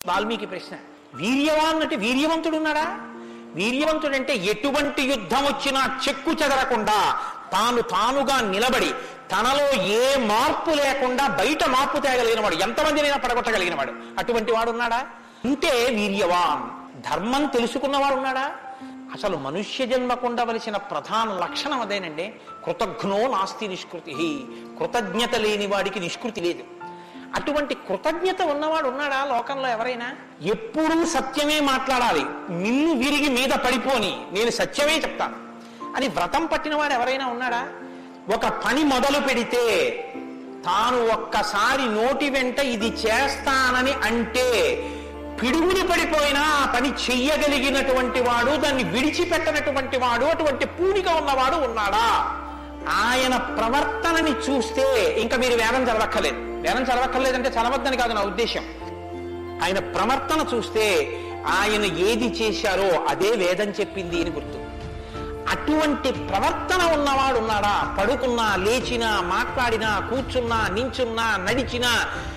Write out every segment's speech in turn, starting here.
వాల్మీకి ప్రశ్న వీర్యవాన్ అంటే వీర్యవంతుడు ఉన్నాడా వీర్యవంతుడు అంటే ఎటువంటి యుద్ధం వచ్చినా చెక్కు చెదరకుండా తాను తానుగా నిలబడి తనలో ఏ మార్పు లేకుండా బయట మార్పు తేగలిగిన వాడు ఎంతమందినైనా పడగొట్టగలిగిన వాడు అటువంటి వాడు ఉన్నాడా ఉంటే వీర్యవాన్ ధర్మం తెలుసుకున్నవాడు ఉన్నాడా అసలు మనుష్య జన్మకు ఉండవలసిన ప్రధాన లక్షణం అదేనండి కృతఘ్నో నాస్తి నిష్కృతి కృతజ్ఞత లేని వాడికి నిష్కృతి లేదు అటువంటి కృతజ్ఞత ఉన్నవాడు ఉన్నాడా లోకంలో ఎవరైనా ఎప్పుడూ సత్యమే మాట్లాడాలి నిన్ను విరిగి మీద పడిపోని నేను సత్యమే చెప్తాను అని వ్రతం పట్టినవాడు ఎవరైనా ఉన్నాడా ఒక పని మొదలు పెడితే తాను ఒక్కసారి నోటి వెంట ఇది చేస్తానని అంటే పిడుగులు పడిపోయినా ఆ పని చెయ్యగలిగినటువంటి వాడు దాన్ని విడిచిపెట్టనటువంటి వాడు అటువంటి పూనిక ఉన్నవాడు ఉన్నాడా ఆయన ప్రవర్తనని చూస్తే ఇంకా మీరు వేదం చదవక్కర్లేదు వేదం చదవక్కర్లేదంటే చదవద్దని కాదు నా ఉద్దేశం ఆయన ప్రవర్తన చూస్తే ఆయన ఏది చేశారో అదే వేదం చెప్పింది అని గుర్తు అటువంటి ప్రవర్తన ఉన్నవాడు ఉన్నాడా పడుకున్నా లేచినా మాట్లాడినా కూర్చున్నా నించున్నా నడిచినా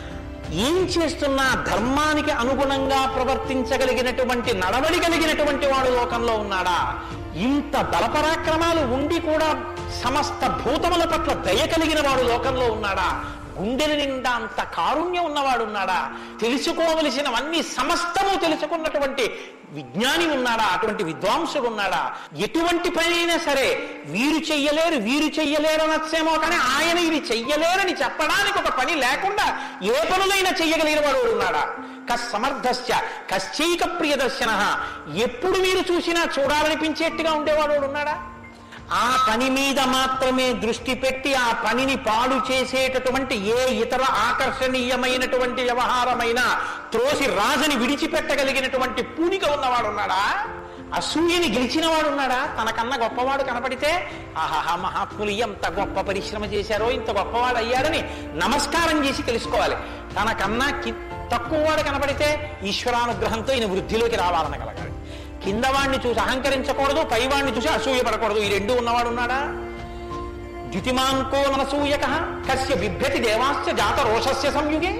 ఏం చేస్తున్నా ధర్మానికి అనుగుణంగా ప్రవర్తించగలిగినటువంటి నడవడి కలిగినటువంటి వాడు లోకంలో ఉన్నాడా ఇంత బలపరాక్రమాలు ఉండి కూడా సమస్త భూతముల పట్ల దయ కలిగిన వాడు లోకంలో ఉన్నాడా గుండెల నిండా అంత కారుణ్యం ఉన్నవాడు ఉన్నాడా తెలుసుకోవలసినవన్నీ సమస్తము తెలుసుకున్నటువంటి విజ్ఞాని ఉన్నాడా అటువంటి విద్వాంసుడు ఉన్నాడా ఎటువంటి పని అయినా సరే వీరు చెయ్యలేరు వీరు చెయ్యలేరు అనొచ్చేమో కానీ ఆయన ఇది చెయ్యలేరని చెప్పడానికి ఒక పని లేకుండా ఏ పనులైనా చెయ్యగలిగిన వాడు ఉన్నాడా కస్సమర్థశ్చ కశ్చైక ప్రియదర్శన ఎప్పుడు మీరు చూసినా చూడాలనిపించేట్టుగా ఉండేవాడు ఉన్నాడా ఆ పని మీద మాత్రమే దృష్టి పెట్టి ఆ పనిని పాడు చేసేటటువంటి ఏ ఇతర ఆకర్షణీయమైనటువంటి వ్యవహారమైనా త్రోసి రాజని విడిచిపెట్టగలిగినటువంటి పూనిక ఉన్నవాడు ఉన్నాడా అసూయని గెలిచినవాడు ఉన్నాడా తనకన్నా గొప్పవాడు కనపడితే ఆహాహా మహాత్ములు ఎంత గొప్ప పరిశ్రమ చేశారో ఇంత గొప్పవాడు అయ్యారని నమస్కారం చేసి తెలుసుకోవాలి తనకన్నా కి తక్కువ వాడు కనపడితే ఈశ్వరానుగ్రహంతో ఈయన వృద్ధిలోకి రావాలనగలగాలి కింద వాడిని చూసి అహంకరించకూడదు పైవాడిని చూసి అసూయపడకూడదు ఈ రెండు ఉన్నవాడు ఉన్నాడా ద్యుతిమాంకో ననసూయక కస్య బిభ్యతి దేవాశ్చ జాత రోషస్య సంయుగే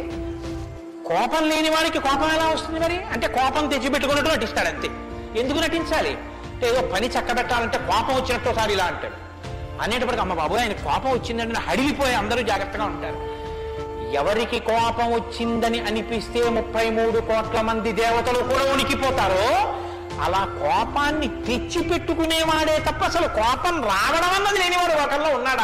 కోపం లేని వాడికి కోపం ఎలా వస్తుంది మరి అంటే కోపం తెచ్చిపెట్టుకున్నట్టు నటిస్తాడు అంతే ఎందుకు నటించాలి అంటే ఏదో పని చక్కబెట్టాలంటే కోపం వచ్చినట్టు ఒకసారి ఇలా అంటాడు అనేటప్పటికి అమ్మ బాబు ఆయన కోపం వచ్చిందంటే హడిలిపోయి అందరూ జాగ్రత్తగా ఉంటారు ఎవరికి కోపం వచ్చిందని అనిపిస్తే ముప్పై మూడు కోట్ల మంది దేవతలు కూడా ఉనికిపోతారో అలా కోపాన్ని తెచ్చి పెట్టుకునేవాడే తప్ప అసలు కోపం రావడం అన్నది లేనివాడు ఒకరిలో ఉన్నాడా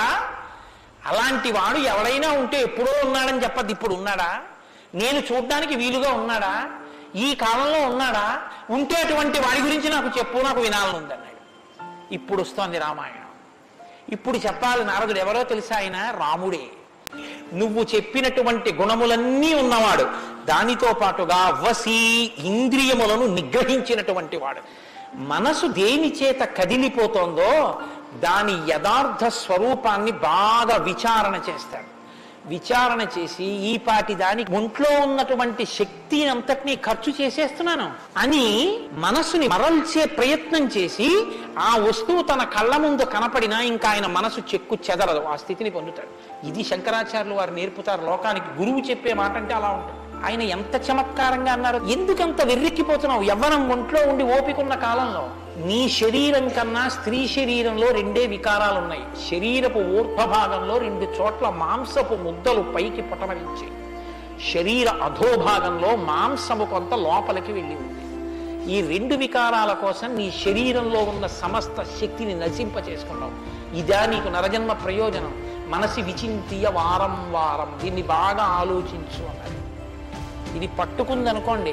అలాంటి వాడు ఎవడైనా ఉంటే ఎప్పుడో ఉన్నాడని చెప్పద్దు ఇప్పుడు ఉన్నాడా నేను చూడ్డానికి వీలుగా ఉన్నాడా ఈ కాలంలో ఉన్నాడా ఉంటే అటువంటి వాడి గురించి నాకు చెప్పు నాకు వినాలని ఉందన్నాడు ఇప్పుడు వస్తోంది రామాయణం ఇప్పుడు చెప్పాలి నారదుడు ఎవరో తెలుసా ఆయన రాముడే నువ్వు చెప్పినటువంటి గుణములన్నీ ఉన్నవాడు దానితో పాటుగా వసి ఇంద్రియములను నిగ్రహించినటువంటి వాడు మనసు దేని చేత కదిలిపోతోందో దాని యథార్థ స్వరూపాన్ని బాగా విచారణ చేస్తాడు విచారణ చేసి ఈ పాటి దాని ఒంట్లో ఉన్నటువంటి శక్తి అంతటినీ ఖర్చు చేసేస్తున్నాను అని మనసుని మరల్చే ప్రయత్నం చేసి ఆ వస్తువు తన కళ్ళ ముందు కనపడినా ఇంకా ఆయన మనసు చెక్కు చెదరదు ఆ స్థితిని పొందుతాడు ఇది శంకరాచార్యులు వారు నేర్పుతారు లోకానికి గురువు చెప్పే మాట అంటే అలా ఉంటుంది ఆయన ఎంత చమత్కారంగా అన్నారు ఎందుకంత వెర్రెక్కిపోతున్నావు యవ్వనం ఒంట్లో ఉండి ఓపికన్న కాలంలో నీ శరీరం కన్నా స్త్రీ శరీరంలో రెండే వికారాలు ఉన్నాయి శరీరపు ఊర్ధ్వభాగంలో రెండు చోట్ల మాంసపు ముద్దలు పైకి పొటమరించి శరీర అధోభాగంలో మాంసము కొంత లోపలికి వెళ్ళి ఉంది ఈ రెండు వికారాల కోసం నీ శరీరంలో ఉన్న సమస్త శక్తిని నశింప చేసుకున్నావు ఇదా నీకు నరజన్మ ప్రయోజనం మనసి విచింతియ వారం వారం దీన్ని బాగా ఆలోచించు అన్నది ఇది పట్టుకుందనుకోండి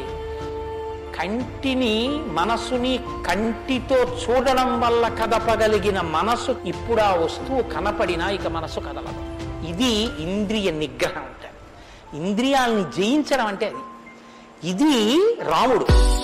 కంటిని మనసుని కంటితో చూడడం వల్ల కదపగలిగిన మనసు ఇప్పుడు ఆ వస్తువు కనపడినా ఇక మనసు కదలదు ఇది ఇంద్రియ నిగ్రహం అంటారు ఇంద్రియాలని జయించడం అంటే అది ఇది రాముడు